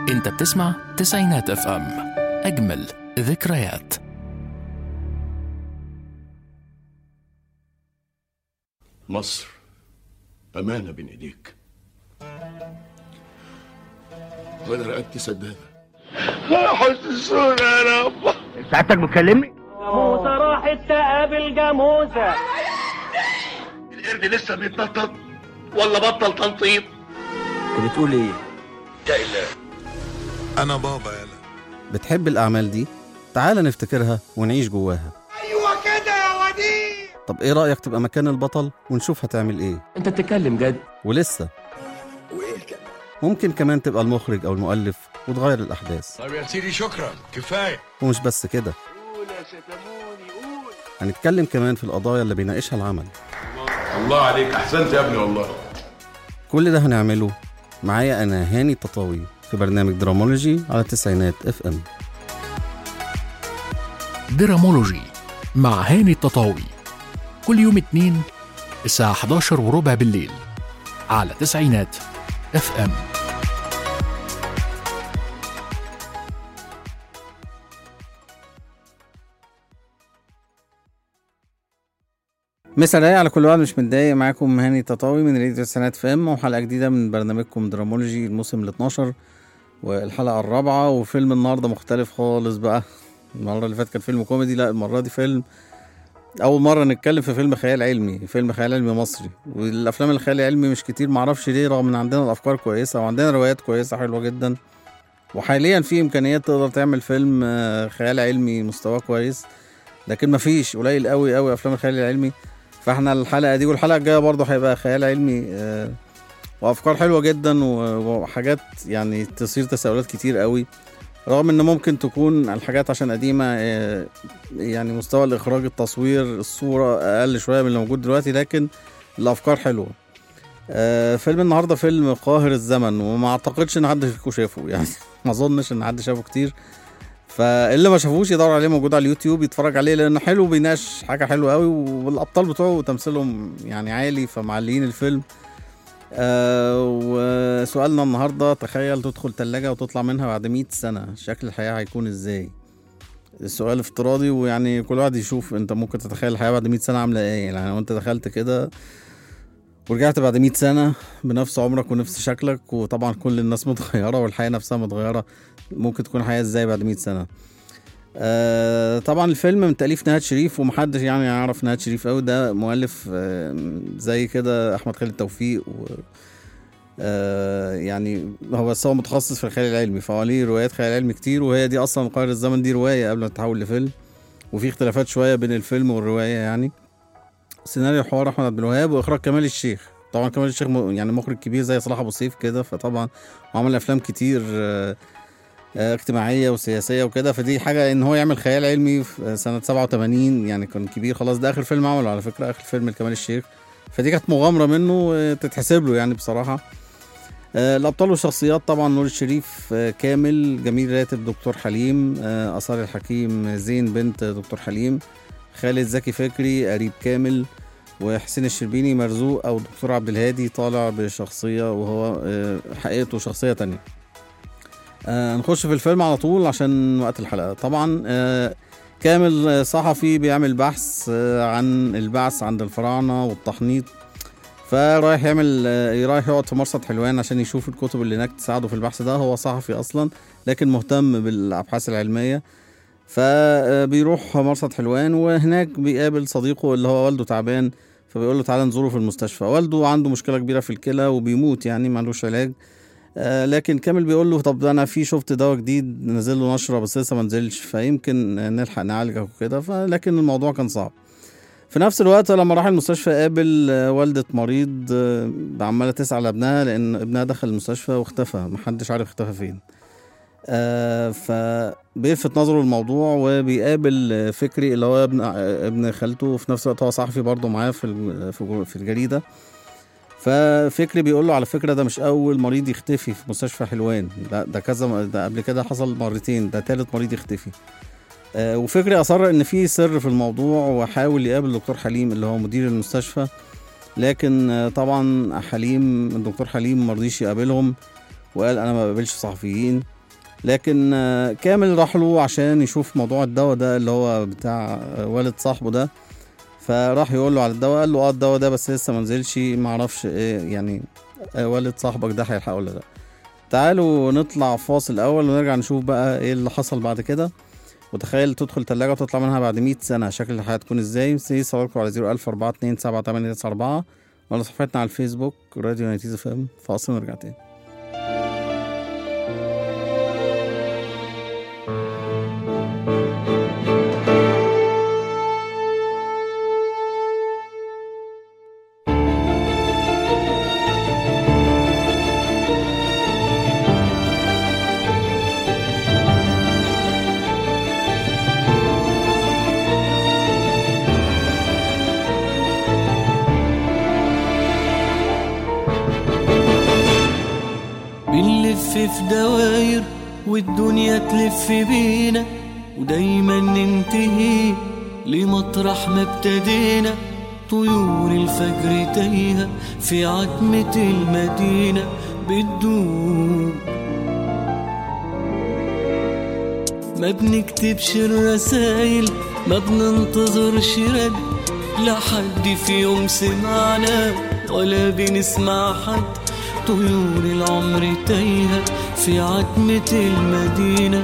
انت بتسمع تسعينات اف ام اجمل ذكريات مصر أمانة بين إيديك وأنا رقبتي سدادة حسسونا يا رب سعادتك بتكلمني؟ جاموسة راحت تقابل جاموسة القرد لسه بيتنطط ولا بطل تنطيط انت بتقول ايه؟ انا بابا يلا بتحب الأعمال دي؟ تعال نفتكرها ونعيش جواها ايوه كده يا وديع طب إيه رأيك تبقى مكان البطل ونشوف هتعمل إيه؟ انت بتتكلم جد ولسه وايه كده ممكن كمان تبقى المخرج أو المؤلف وتغير الأحداث طب يا سيدي شكرا كفايه ومش بس كده هنتكلم كمان في القضايا اللي بيناقشها العمل الله عليك أحسنت يا ابني والله كل ده هنعمله معايا أنا هاني التطاوي في برنامج درامولوجي على تسعينات اف ام درامولوجي مع هاني التطاوي كل يوم اتنين الساعة 11 وربع بالليل على تسعينات اف ام مسا رايق على كل واحد مش متضايق معاكم هاني تطاوي من راديو السنات فام وحلقه جديده من برنامجكم درامولوجي الموسم ال 12 والحلقه الرابعه وفيلم النهارده مختلف خالص بقى المره اللي فاتت كان فيلم كوميدي لا المره دي فيلم اول مره نتكلم في فيلم خيال علمي فيلم خيال علمي مصري والافلام الخيال العلمي مش كتير معرفش ليه رغم ان عندنا الافكار كويسه وعندنا روايات كويسه حلوه جدا وحاليا في امكانيات تقدر تعمل فيلم آه، خيال علمي مستواه كويس لكن مفيش قليل قوي قوي افلام الخيال العلمي فاحنا الحلقه دي والحلقه الجايه برضه هيبقى خيال علمي آه، وافكار حلوه جدا و- وحاجات يعني تثير تساؤلات كتير قوي رغم ان ممكن تكون الحاجات عشان قديمه آه، يعني مستوى الاخراج التصوير الصوره اقل شويه من اللي موجود دلوقتي لكن الافكار حلوه آه، فيلم النهارده فيلم قاهر الزمن وما اعتقدش ان حد فيكم شافه يعني ما اظنش ان حد شافه كتير فاللي ما شافوش يدور عليه موجود على اليوتيوب يتفرج عليه لانه حلو بيناقش حاجه حلوه قوي والابطال بتوعه تمثيلهم يعني عالي فمعليين الفيلم آه وسؤالنا النهارده تخيل تدخل تلاجة وتطلع منها بعد 100 سنة شكل الحياة هيكون ازاي السؤال افتراضي ويعني كل واحد يشوف انت ممكن تتخيل الحياة بعد 100 سنة عاملة ايه يعني لو انت دخلت كده ورجعت بعد 100 سنة بنفس عمرك ونفس شكلك وطبعا كل الناس متغيرة والحياة نفسها متغيرة ممكن تكون حياة ازاي بعد 100 سنة آه طبعا الفيلم من تأليف نهاد شريف ومحدش يعني يعرف نهاد شريف قوي ده مؤلف آه زي كده أحمد خالد توفيق و آه يعني هو بس هو متخصص في الخيال العلمي فهو ليه روايات خيال علمي كتير وهي دي أصلا قاهر الزمن دي رواية قبل ما تتحول لفيلم وفي اختلافات شوية بين الفيلم والرواية يعني سيناريو حوار أحمد عبد الوهاب وإخراج كمال الشيخ طبعا كمال الشيخ م- يعني مخرج كبير زي صلاح أبو سيف كده فطبعا وعمل أفلام كتير آه آه، اجتماعيه وسياسيه وكده فدي حاجه ان هو يعمل خيال علمي في سنه 87 يعني كان كبير خلاص ده اخر فيلم عمله على فكره اخر فيلم لكمال الشيخ فدي كانت مغامره منه آه، تتحسب له يعني بصراحه آه، الابطال والشخصيات طبعا نور الشريف آه، كامل جميل راتب دكتور حليم آه، اثار الحكيم زين بنت دكتور حليم خالد زكي فكري قريب كامل وحسين الشربيني مرزوق او دكتور عبد الهادي طالع بشخصيه وهو آه، حقيقته شخصيه تانية آه نخش في الفيلم على طول عشان وقت الحلقة طبعا آه كامل آه، صحفي بيعمل بحث آه عن البعث عند الفراعنة والتحنيط فرايح يعمل آه رايح يقعد في مرصد حلوان عشان يشوف الكتب اللي هناك تساعده في البحث ده هو صحفي أصلا لكن مهتم بالأبحاث العلمية فبيروح مرصد حلوان وهناك بيقابل صديقه اللي هو والده تعبان فبيقول له تعالى نزوره في المستشفى والده عنده مشكلة كبيرة في الكلى وبيموت يعني معلوش علاج آه، لكن كامل بيقول له طب انا في شفت دواء جديد نزل له نشره بس لسه ما نزلش فيمكن آه، نلحق نعالجك وكده فلكن الموضوع كان صعب في نفس الوقت لما راح المستشفى قابل آه، والدة مريض آه، عمالة تسعى لابنها لأن ابنها دخل المستشفى واختفى محدش عارف اختفى فين آه فبيلفت نظره الموضوع وبيقابل آه، فكري اللي هو ابن آه، ابن خالته وفي نفس الوقت هو صحفي برضه معاه في الج- في جو- في الجريدة ففكري بيقول له على فكره ده مش اول مريض يختفي في مستشفى حلوان ده ده كذا م- ده قبل كده حصل مرتين ده تالت مريض يختفي آه وفكري اصر ان في سر في الموضوع وحاول يقابل دكتور حليم اللي هو مدير المستشفى لكن آه طبعا حليم الدكتور حليم مرضيش يقابلهم وقال انا ما بقابلش صحفيين لكن آه، كامل راح له عشان يشوف موضوع الدواء ده اللي هو بتاع آه، والد صاحبه ده فراح يقول له على الدواء قال له اه الدواء ده بس لسه ما نزلش ما اعرفش ايه يعني آه، والد صاحبك ده هيلحقه ولا لا تعالوا نطلع فاصل اول ونرجع نشوف بقى ايه اللي حصل بعد كده وتخيل تدخل تلاجة وتطلع منها بعد 100 سنة شكل الحياة تكون ازاي مستني صوركم على 01427 ولا صفحتنا على الفيسبوك راديو نايتيز اف ام فاصل ونرجع تاني بنلف في دواير والدنيا تلف بينا ودايما ننتهي لمطرح ما ابتدينا طيور الفجر تايهة في عتمة المدينة بتدوب ما بنكتبش الرسايل ما بننتظرش رد لا حد في يوم سمعنا ولا بنسمع حد طيور العمر تايهة في عتمة المدينة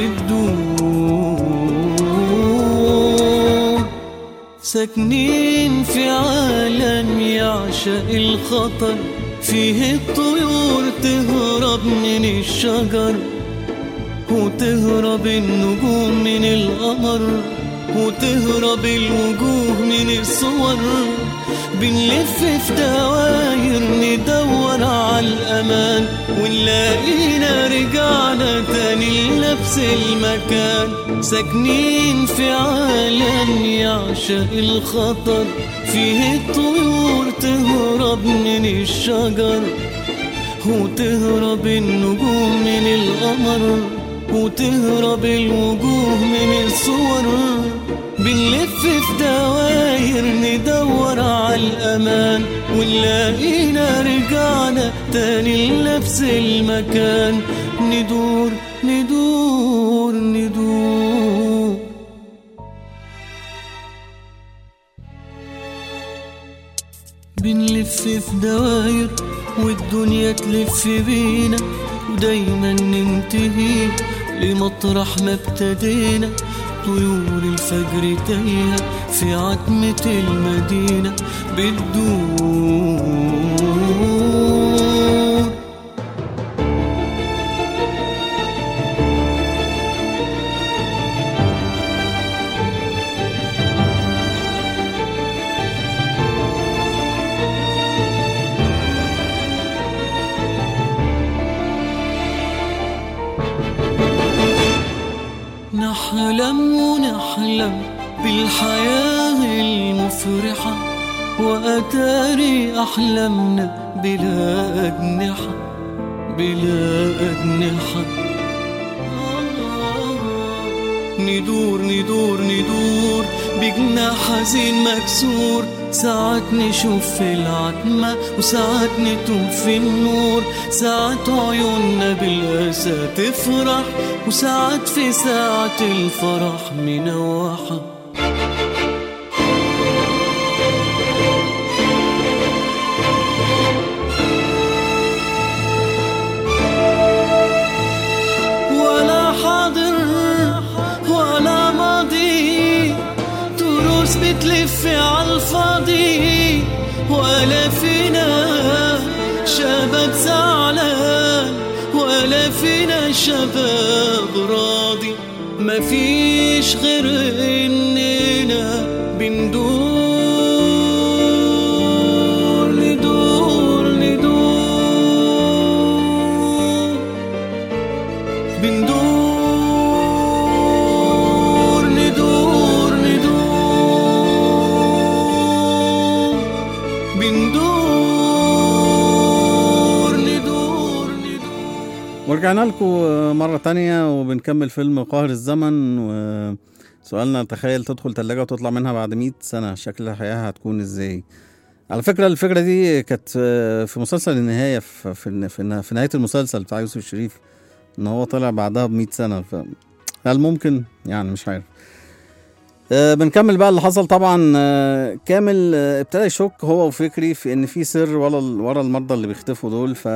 بتدور ساكنين في عالم يعشق الخطر فيه الطيور تهرب من الشجر وتهرب النجوم من القمر وتهرب الوجوه من الصور بنلف في دواير ندور على الأمان ونلاقينا رجعنا تاني لنفس المكان ساكنين في عالم يعشق الخطر فيه الطيور تهرب من الشجر وتهرب النجوم من القمر وتهرب الوجوه من الصور بنلف في دواير ندور على الأمان ونلاقينا رجعنا تاني لنفس المكان ندور ندور ندور بنلف في دواير والدنيا تلف بينا ودايما ننتهي لمطرح ما ابتدينا طيور الفجر تايهة في عتمة المدينة بتدور نحلم ونحلم بالحياة المفرحة وأتاري أحلامنا بلا أجنحة بلا أجنحة ندور ندور ندور بجناح حزين مكسور ساعات نشوف في العتمة وساعات نتوه في النور ساعات عيوننا بالأسى تفرح وساعات في ساعة الفرح منوحة ولا حاضر ولا ماضي تروس بتلف عالفاضي ولا فينا شباب زعلان ولا فينا شباب راضي مفيش غير اننا بندور ندور ندور بندور ندور ندور بندور ندور ندور ورجعنا لكم مرة تانية وبنكمل فيلم قاهر الزمن وسؤالنا تخيل تدخل تلاجة وتطلع منها بعد 100 سنة شكل الحياة هتكون ازاي على فكرة الفكرة دي كانت في مسلسل النهاية في, في, في, في نهاية المسلسل بتاع يوسف الشريف ان هو طلع بعدها ب 100 سنه ف هل ممكن يعني مش عارف آه بنكمل بقى اللي حصل طبعا آه كامل آه ابتدى يشك هو وفكري في ان في سر ورا ال- ورا المرضى اللي بيختفوا دول ف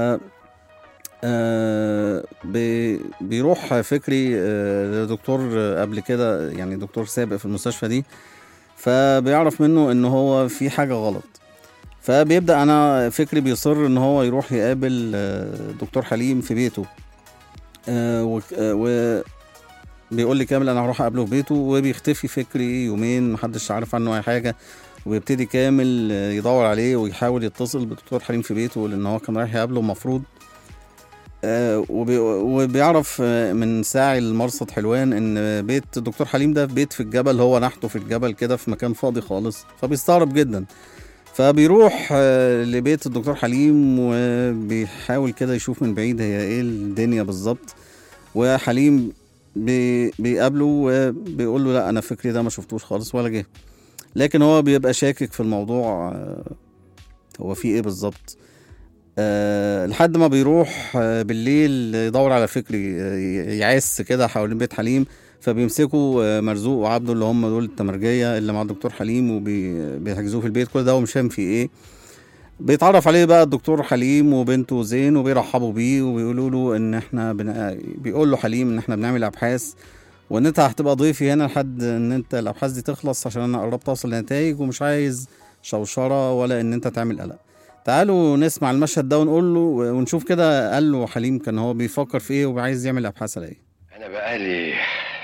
آه بي بيروح فكري آه لدكتور آه، قبل كده يعني دكتور سابق في المستشفى دي فبيعرف منه ان هو في حاجه غلط فبيبدا انا فكري بيصر ان هو يروح يقابل آه، دكتور حليم في بيته آه، وك- آه، و بيقول لي كامل انا هروح اقابله في بيته وبيختفي فكري يومين محدش عارف عنه اي حاجه ويبتدي كامل آه، يدور عليه ويحاول يتصل بدكتور حليم في بيته لان هو كان رايح يقابله المفروض آه، وبي- وبيعرف آه، من ساعي المرصد حلوان ان بيت دكتور حليم ده في بيت في الجبل هو نحته في الجبل كده في مكان فاضي خالص فبيستغرب جدا فبيروح آه، لبيت الدكتور حليم وبيحاول كده يشوف من بعيد هي ايه الدنيا بالظبط وحليم بي بيقابله وبيقول له لا انا فكري ده ما شفتوش خالص ولا جه لكن هو بيبقى شاكك في الموضوع آه، هو في ايه بالظبط أه لحد ما بيروح آه، بالليل يدور على فكري آه، يعس كده حوالين بيت حليم فبيمسكوا آه، مرزوق وعبده اللي هم دول التمرجية اللي مع الدكتور حليم وبيحجزوه في البيت كل ده هو مش فاهم في ايه بيتعرف عليه بقى الدكتور حليم وبنته زين وبيرحبوا بيه وبيقولوا له ان احنا بن... بيقول له حليم ان احنا بنعمل ابحاث وان انت هتبقى ضيفي هنا لحد ان انت الابحاث دي تخلص عشان انا قربت اوصل لنتائج ومش عايز شوشره ولا ان انت تعمل قلق تعالوا نسمع المشهد ده ونقول له ونشوف كده قال له حليم كان هو بيفكر في ايه وعايز يعمل ابحاث على ايه أنا بقالي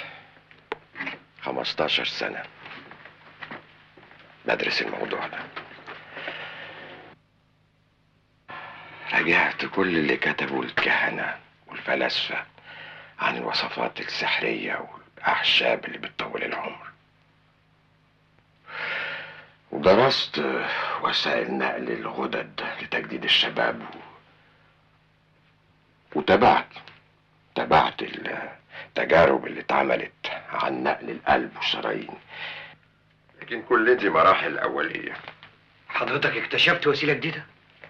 15 سنة بدرس الموضوع ده راجعت كل اللي كتبه الكهنة والفلاسفة عن الوصفات السحرية والأعشاب اللي بتطول العمر ودرست وسائل نقل الغدد لتجديد الشباب وتابعت تابعت التجارب اللي اتعملت عن نقل القلب والشرايين لكن كل دي مراحل أولية حضرتك اكتشفت وسيلة جديدة؟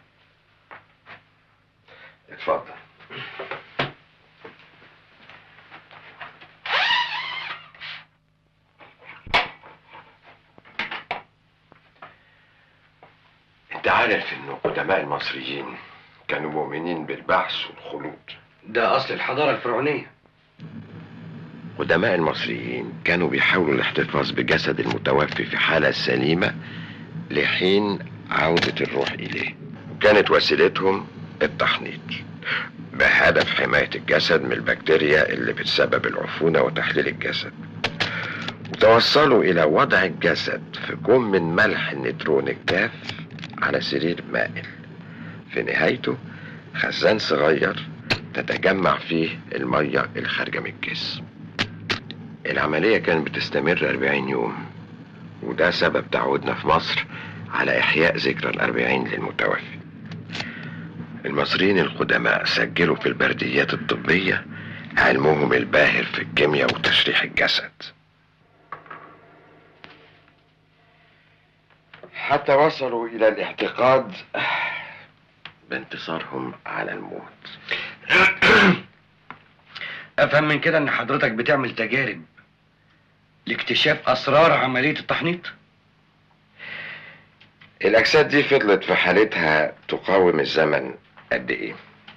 اتفضل انت عارف ان قدماء المصريين كانوا مؤمنين بالبعث والخلود ده أصل الحضارة الفرعونية قدماء المصريين كانوا بيحاولوا الاحتفاظ بجسد المتوفي في حالة سليمة لحين عودة الروح إليه وكانت وسيلتهم التحنيط بهدف حماية الجسد من البكتيريا اللي بتسبب العفونة وتحليل الجسد وتوصلوا إلى وضع الجسد في كم من ملح النيترون الجاف على سرير مائل في نهايته خزان صغير تتجمع فيه المية الخارجة من الجسم العملية كانت بتستمر 40 يوم وده سبب تعودنا في مصر على إحياء ذكرى الأربعين للمتوفي المصريين القدماء سجلوا في البرديات الطبية علمهم الباهر في الكيمياء وتشريح الجسد حتى وصلوا إلى الاعتقاد بانتصارهم على الموت أفهم من كده إن حضرتك بتعمل تجارب لاكتشاف أسرار عملية التحنيط؟ الأجساد دي فضلت في حالتها تقاوم الزمن قد إيه؟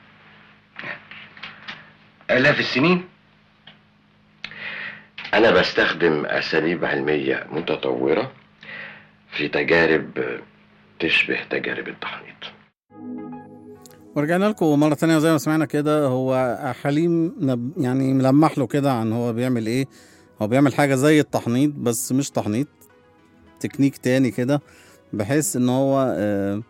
آلاف السنين؟ أنا بستخدم أساليب علمية متطورة في تجارب تشبه تجارب التحنيط ورجعنا لكم مرة تانية زي ما سمعنا كده هو حليم نب- يعني ملمح له كده عن هو بيعمل ايه هو بيعمل حاجة زي التحنيط بس مش تحنيط تكنيك تاني كده بحيث ان هو آه،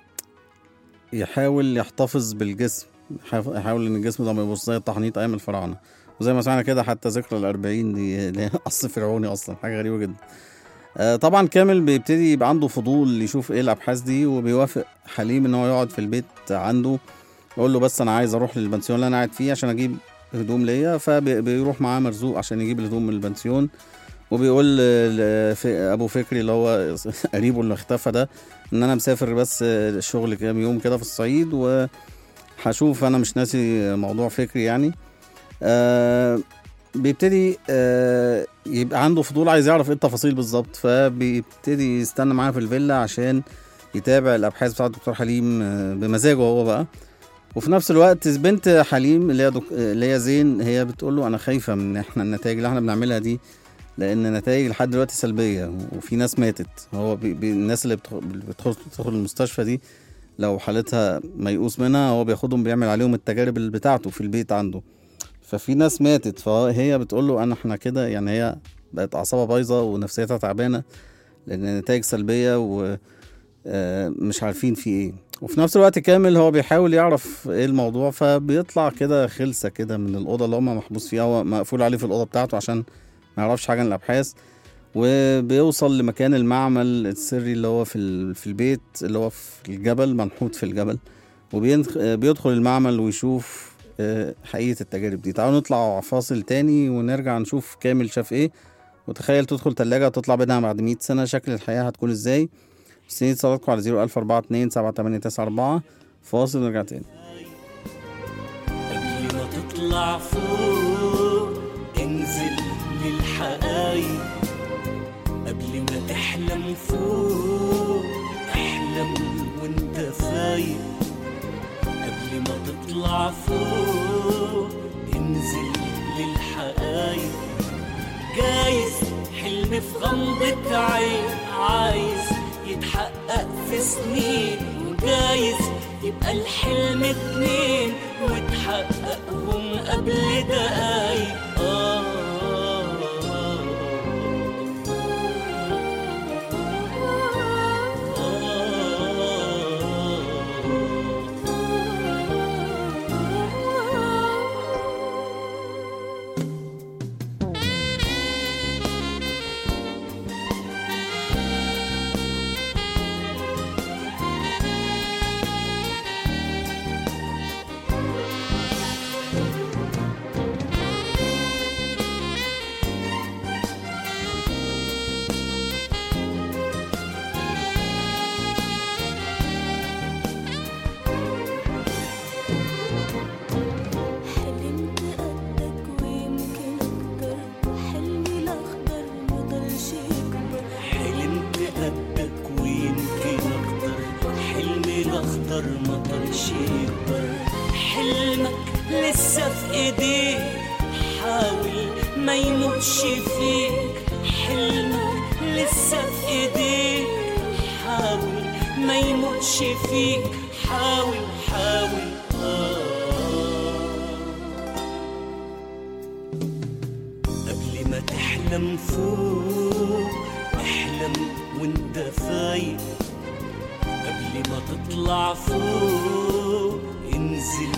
يحاول يحتفظ بالجسم يحاف- يحاول ان الجسم ده ما يبص زي التحنيط ايام الفراعنة وزي ما سمعنا كده حتى ذكرى الأربعين دي اللي هي أصل فرعوني أصلا حاجة غريبة جدا آه، طبعا كامل بيبتدي يبقى عنده فضول يشوف ايه الابحاث دي وبيوافق حليم ان هو يقعد في البيت عنده يقول له بس انا عايز اروح للبنسيون اللي انا قاعد فيه عشان اجيب هدوم ليا فبيروح معاه مرزوق عشان يجيب الهدوم من البنسيون وبيقول ل- ف- ابو فكري اللي هو قريبه اللي اختفى ده ان انا مسافر بس الشغل كام يوم كده في الصعيد وهشوف انا مش ناسي موضوع فكري يعني آه بيبتدي آه يبقى عنده فضول عايز يعرف ايه التفاصيل بالظبط فبيبتدي يستنى معاه في الفيلا عشان يتابع الابحاث بتاعه الدكتور حليم آه بمزاجه هو بقى وفي نفس الوقت بنت حليم اللي هي دك... اللي هي زين هي بتقول له انا خايفه من احنا النتائج اللي احنا بنعملها دي لان نتائج لحد دلوقتي سلبيه وفي ناس ماتت هو بي... بي... الناس اللي بتخ... بتدخل بتدخل المستشفى دي لو حالتها ميؤوس منها هو بياخدهم بيعمل عليهم التجارب اللي بتاعته في البيت عنده ففي ناس ماتت فهي بتقول له انا احنا كده يعني هي بقت اعصابها بايظه ونفسيتها تعبانه لان نتائج سلبيه و آه، مش عارفين في ايه وفي نفس الوقت كامل هو بيحاول يعرف ايه الموضوع فبيطلع كده خلسه كده من الاوضه اللي هم محبوس فيها هو مقفول عليه في الاوضه بتاعته عشان ما يعرفش حاجه عن الابحاث وبيوصل لمكان المعمل السري اللي هو في ال- في البيت اللي هو في الجبل منحوت في الجبل وبيدخل المعمل ويشوف آه، حقيقة التجارب دي تعالوا نطلع فاصل تاني ونرجع نشوف كامل شاف ايه وتخيل تدخل تلاجة وتطلع منها بعد 100 سنة شكل الحياة هتكون ازاي مستنيين اتصالاتكم على 01042 7894 فاصل ونرجع تاني قبل ما تطلع فوق انزل للحقايق قبل ما تحلم فوق احلم وانت فايق قبل ما تطلع فوق انزل للحقايق جايز حلم في غمضة عين عايز يتحقق في سنين وجايز يبقى الحلم اتنين وتحققهم قبل دقايق آه حلمت قدك ويمكن اكتر حلمي الاخضر مضلش يكبر حلمت قدك ويمكن اكتر حلمي الاخضر ما طلش يكبر حلمك لسه في ايديك حاول ما يموتش فيك حلمك لسه في ايديك حاول ما يموتش فيك حاول حاول آه قبل ما تحلم فوق احلم وانت فايق قبل ما تطلع فوق انزل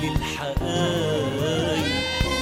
للحقايق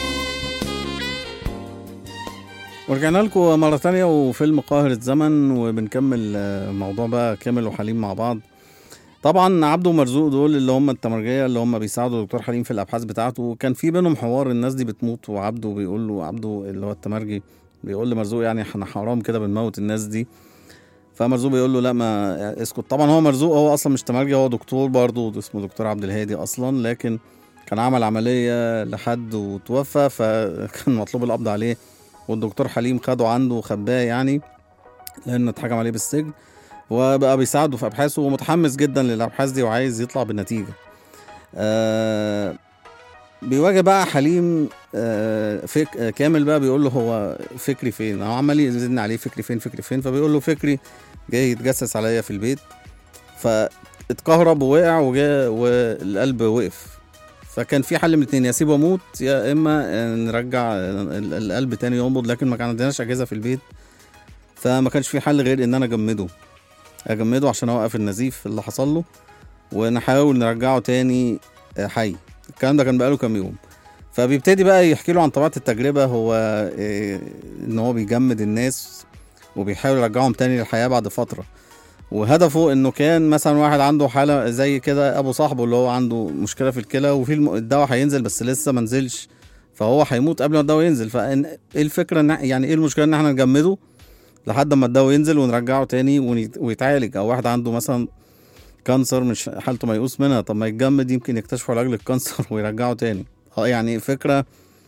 ورجعنا لكم مرة تانية وفيلم قاهر الزمن وبنكمل آه، موضوع بقى كامل وحليم مع بعض طبعا عبده ومرزوق دول اللي هم التمرجية اللي هم بيساعدوا دكتور حليم في الأبحاث بتاعته كان في بينهم حوار الناس دي بتموت وعبده بيقول له عبده اللي هو التمرجي بيقول لمرزوق يعني احنا حرام كده بنموت الناس دي فمرزوق بيقول له لا ما اسكت طبعا هو مرزوق هو اصلا مش تمرجي هو دكتور برضه اسمه دكتور عبد الهادي اصلا لكن كان عمل عملية لحد وتوفى فكان مطلوب القبض عليه والدكتور حليم خده عنده وخباه يعني لأنه اتحكم عليه بالسجن وبقى بيساعده في أبحاثه ومتحمس جدا للأبحاث دي وعايز يطلع بالنتيجة آه بيواجه بقى حليم آه فك آه كامل بقى بيقول له هو فكري فين هو عمال يزن عليه فكري فين فكري فين فبيقول له فكري جاي يتجسس عليا في البيت فاتكهرب ووقع وجا والقلب وقف فكان في حل من اتنين يا سيبه اموت يا اما آه، نرجع آه، ال- القلب تاني ينبض لكن ما كان عندناش اجهزه في البيت فما كانش في حل غير ان انا اجمده اجمده عشان اوقف النزيف اللي حصل له ونحاول نرجعه تاني آه، حي الكلام ده كان بقاله كام يوم فبيبتدي بقى يحكي له عن طبيعه التجربه هو آه، ان هو بيجمد الناس وبيحاول يرجعهم تاني للحياه بعد فتره وهدفه انه كان مثلا واحد عنده حاله زي كده ابو صاحبه اللي هو عنده مشكله في الكلى وفي الم- الدواء هينزل بس لسه ما نزلش فهو هيموت قبل ما الدواء ينزل فايه الفكره ان يعني ايه المشكله ان احنا نجمده لحد ما الدواء ينزل ونرجعه تاني ونيت- ويتعالج او واحد عنده مثلا كانسر مش حالته ميؤوس منها طب ما يتجمد يمكن يكتشفوا علاج للكانسر ويرجعه تاني اه يعني فكره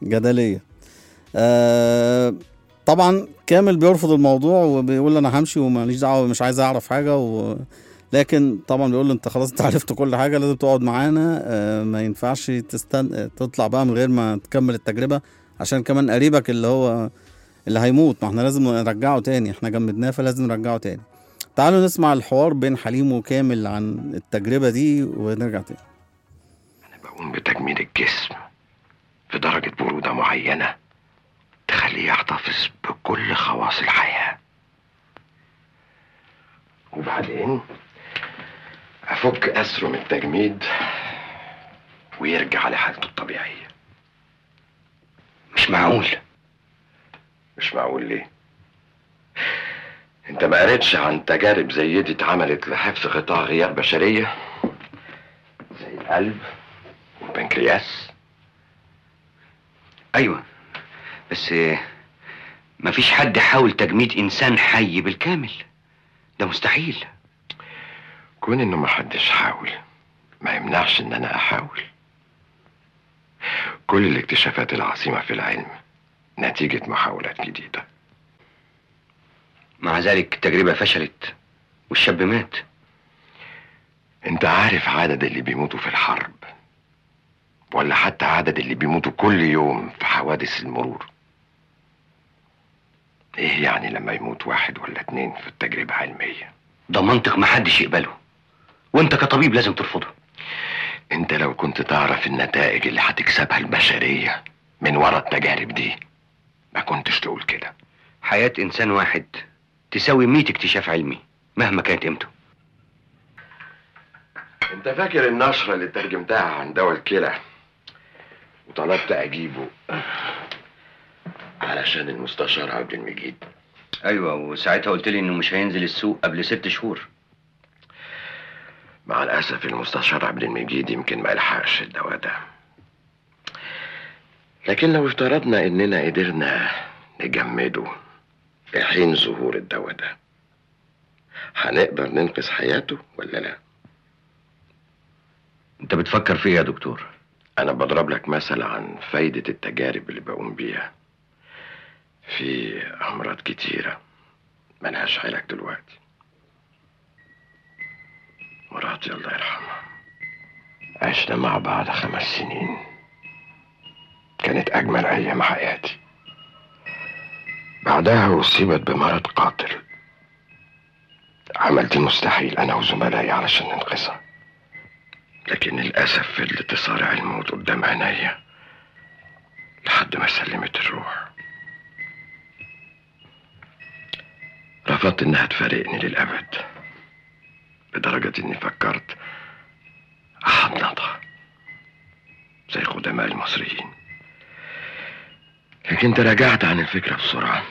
جدليه آه طبعا كامل بيرفض الموضوع وبيقول انا همشي وماليش دعوه مش عايز اعرف حاجه و... لكن طبعا بيقول له انت خلاص انت عرفت كل حاجه لازم تقعد معانا آه ما ينفعش تستن... تطلع بقى من غير ما تكمل التجربه عشان كمان قريبك اللي هو اللي هيموت ما احنا لازم نرجعه تاني احنا جمدناه فلازم نرجعه تاني تعالوا نسمع الحوار بين حليم وكامل عن التجربه دي ونرجع تاني بقوم بتجميد الجسم في درجة برودة معينة تخليه يحتفظ بكل خواص الحياة وبعدين أفك أسره من التجميد ويرجع لحالته الطبيعية مش معقول مش معقول ليه انت ما قريتش عن تجارب زي دي اتعملت لحفظ قطاع غيار بشرية زي القلب والبنكرياس ايوه بس آه، مفيش حد حاول تجميد انسان حي بالكامل ده مستحيل كون انه ما حدش حاول ما يمنعش ان انا احاول كل الاكتشافات العظيمة في العلم نتيجة محاولات جديدة مع ذلك التجربة فشلت والشاب مات انت عارف عدد اللي بيموتوا في الحرب ولا حتى عدد اللي بيموتوا كل يوم في حوادث المرور ايه يعني لما يموت واحد ولا اتنين في التجربة علمية ده منطق محدش يقبله وانت كطبيب لازم ترفضه انت لو كنت تعرف النتائج اللي هتكسبها البشرية من ورا التجارب دي ما كنتش تقول كده حياة انسان واحد تساوي 100 اكتشاف علمي مهما كانت قيمته انت فاكر النشرة اللي ترجمتها عن دواء الكلى وطلبت اجيبه علشان المستشار عبد المجيد ايوه وساعتها قلت لي انه مش هينزل السوق قبل ست شهور مع الاسف المستشار عبد المجيد يمكن ما يلحقش الدواء ده لكن لو افترضنا اننا قدرنا نجمده لحين ظهور الدواء ده هنقدر ننقذ حياته ولا لا انت بتفكر في ايه يا دكتور انا بضرب لك مثل عن فايدة التجارب اللي بقوم بيها في امراض كتيرة ملهاش علاج دلوقتي مراتي الله يرحمها عشنا مع بعض خمس سنين كانت اجمل ايام حياتي بعدها اصيبت بمرض قاتل عملت المستحيل انا وزملائي علشان ننقذها لكن للاسف فضلت تصارع الموت قدام عينيا لحد ما سلمت الروح رفضت انها تفارقني للابد لدرجة اني فكرت احضنطها زي قدماء المصريين لكن تراجعت عن الفكرة بسرعة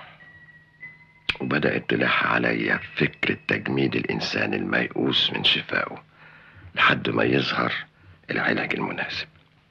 وبدأت تلح عليا فكرة تجميد الإنسان الميؤوس من شفائه لحد ما يظهر العلاج المناسب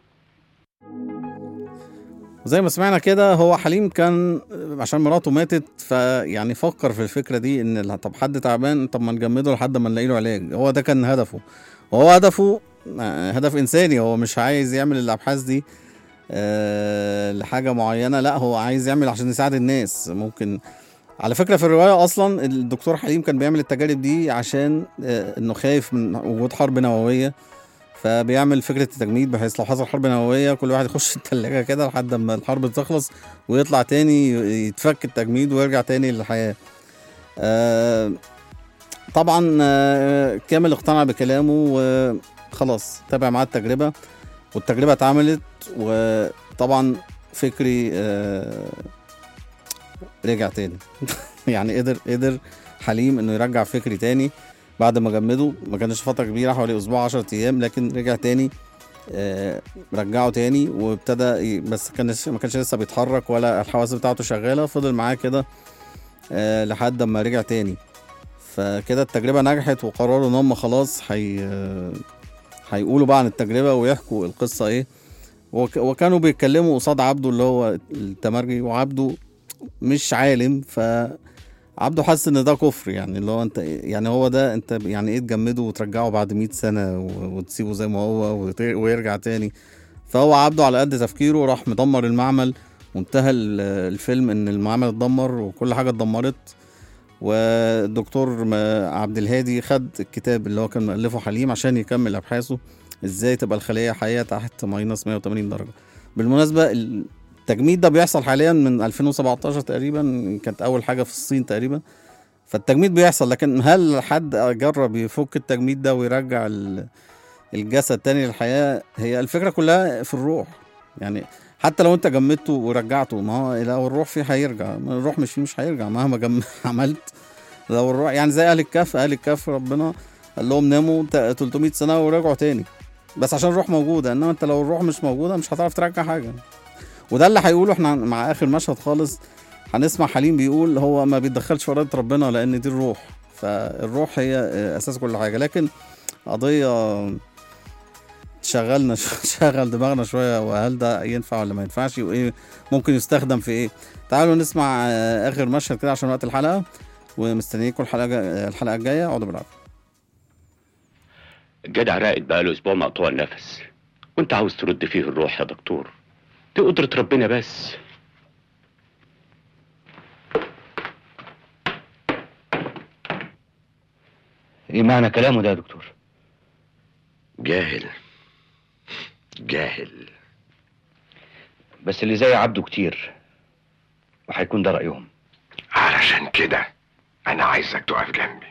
زي ما سمعنا كده هو حليم كان عشان مراته ماتت فيعني فكر في الفكره دي ان لا، طب حد تعبان طب ما نجمده لحد ما نلاقي له علاج هو ده كان هدفه وهو هدفه آه، هدف انساني هو مش عايز يعمل الابحاث دي آه، لحاجه معينه لا هو عايز يعمل عشان يساعد الناس ممكن على فكره في الروايه اصلا الدكتور حليم كان بيعمل التجارب دي عشان آه، انه خايف من وجود حرب نوويه فبيعمل فكره التجميد بحيث لو حصل حرب نوويه كل واحد يخش التلاجة كده لحد ما الحرب تخلص ويطلع تاني يتفك التجميد ويرجع تاني للحياه. آه طبعا آه كامل اقتنع بكلامه وخلاص تابع معاه التجربه والتجربه اتعملت وطبعا فكري آه رجع تاني يعني قدر قدر حليم انه يرجع فكري تاني بعد ما جمده ما كانش فتره كبيره حوالي اسبوع 10 ايام لكن رجع تاني آه، رجعه تاني وابتدى ي- بس كانش ما كانش لسه بيتحرك ولا الحواس بتاعته شغاله فضل معاه كده آه، لحد ما رجع تاني فكده التجربه نجحت وقرروا ان هم خلاص حي آه، هيقولوا بقى عن التجربه ويحكوا القصه ايه وك- وكانوا بيتكلموا قصاد عبده اللي هو التمرجي وعبده مش عالم ف عبده حس ان ده كفر يعني اللي هو انت يعني هو ده انت يعني ايه تجمده وترجعه بعد 100 سنه و- وتسيبه زي ما هو وت- ويرجع تاني فهو عبده على قد تفكيره راح مدمر المعمل وانتهى ال- الفيلم ان المعمل اتدمر وكل حاجه اتدمرت والدكتور م- عبد الهادي خد الكتاب اللي هو كان مؤلفه حليم عشان يكمل ابحاثه ازاي تبقى الخليه حيه تحت ماينس 180 درجه بالمناسبه التجميد ده بيحصل حاليا من 2017 تقريبا كانت اول حاجه في الصين تقريبا فالتجميد بيحصل لكن هل حد جرب يفك التجميد ده ويرجع ال- الجسد تاني للحياه هي الفكره كلها في الروح يعني حتى لو انت جمدته ورجعته ما هو لو الروح فيه هيرجع ما الروح مش فيه مش هيرجع مهما جم عملت لو الروح يعني زي اهل الكهف اهل الكهف ربنا قال لهم ناموا ت- 300 سنه ورجعوا تاني بس عشان الروح موجوده انما انت لو الروح مش موجوده مش هتعرف ترجع حاجه وده اللي هيقوله احنا مع اخر مشهد خالص هنسمع حليم بيقول هو ما بيتدخلش في اراده ربنا لان دي الروح فالروح هي اساس كل حاجه لكن قضيه شغلنا شغل دماغنا شويه وهل ده ينفع ولا ما ينفعش وايه ممكن يستخدم في ايه تعالوا نسمع آه، اخر مشهد كده عشان وقت الحلقه ومستنيكم الحلقه جا- الحلقه الجايه اقعدوا بالعافيه الجدع راقد بقاله اسبوع مقطوع النفس وانت عاوز ترد فيه الروح يا دكتور دي قدرة ربنا بس ايه معنى كلامه ده يا دكتور جاهل جاهل بس اللي زي عبده كتير وهيكون ده رأيهم علشان كده انا عايزك تقف جنبي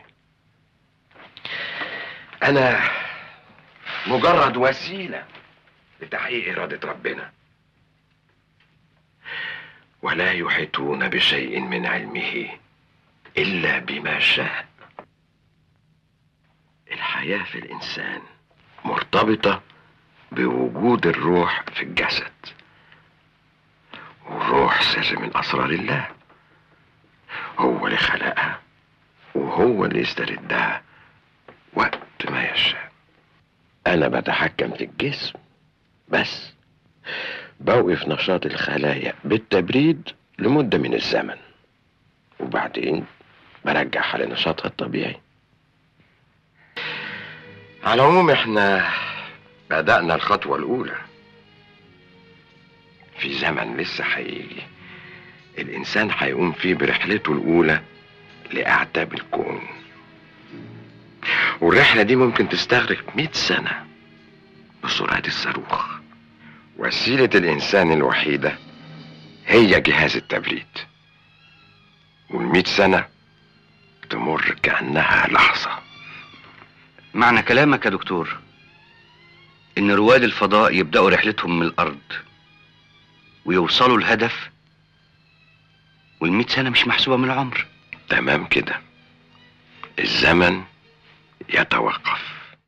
انا مجرد وسيلة لتحقيق إرادة ربنا ولا يحيطون بشيء من علمه إلا بما شاء الحياة في الإنسان مرتبطة بوجود الروح في الجسد والروح سر من أسرار الله هو اللي خلقها وهو اللي يستردها وقت ما يشاء أنا بتحكم في الجسم بس بوقف نشاط الخلايا بالتبريد لمدة من الزمن وبعدين برجعها لنشاطها الطبيعي على العموم احنا بدأنا الخطوة الأولى في زمن لسه هيجي الإنسان هيقوم فيه برحلته الأولى لأعتاب الكون والرحلة دي ممكن تستغرق مئة سنة بسرعة الصاروخ وسيلة الإنسان الوحيدة هي جهاز التبريد والمئة سنة تمر كأنها لحظة معنى كلامك يا دكتور ان رواد الفضاء يبدأوا رحلتهم من الارض ويوصلوا الهدف والمئة سنة مش محسوبة من العمر تمام كده الزمن يتوقف